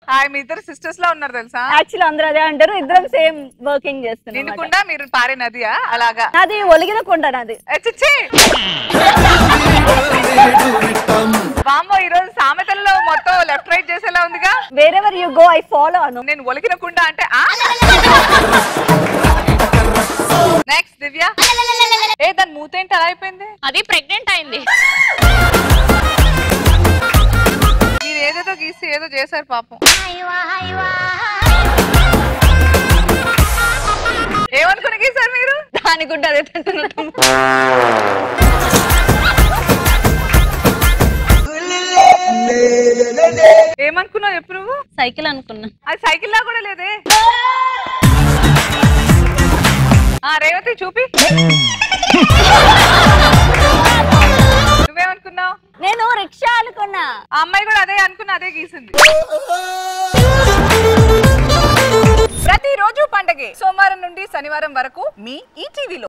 hi మీ ఇద్దరు sisters లా ఉన్నారు తెలుసా యాక్చువల్లీ అందరూ అదే అంటారు ఇద్దరం సేమ్ వర్కింగ్ చేస్తున్నాం నిండుకుండా మీరు పారే నదియా అలాగా నాది ఒలిగిన కొండ నాది ఏ చిచ్చి వామ్మో ఈ రోజు సామెతల్లో మొత్తం లెఫ్ట్ రైట్ చేసేలా ఉందిగా wherever you go I follow అను నేను ఒలికినకుండా అంటే ఆ నెక్స్ట్ దివ్య ఏ దాని మూతేంటి అలా అయిపోయింది అది ప్రెగ్నెంట్ అయింది మీరు ఏదేదో గీసి ఏదో చేశారు పాపం ఏమనుకుని గీశారు మీరు దాని గుడ్డ అదే తింటున్నట్టు ఏమనుకున్నావు చెప్పు నువ్వు సైకిల్ అనుకున్నా అది సైకిల్ లా కూడా లేదే ఆ రేవతి చూపి నువ్వేమనుకున్నావు నేను రిక్షా అనుకున్నా ఆ అమ్మాయి కూడా అదే అనుకున్న అదే గీసింది ప్రతిరోజు పండగే సోమవారం నుండి శనివారం వరకు మీ ఈ టీవీలో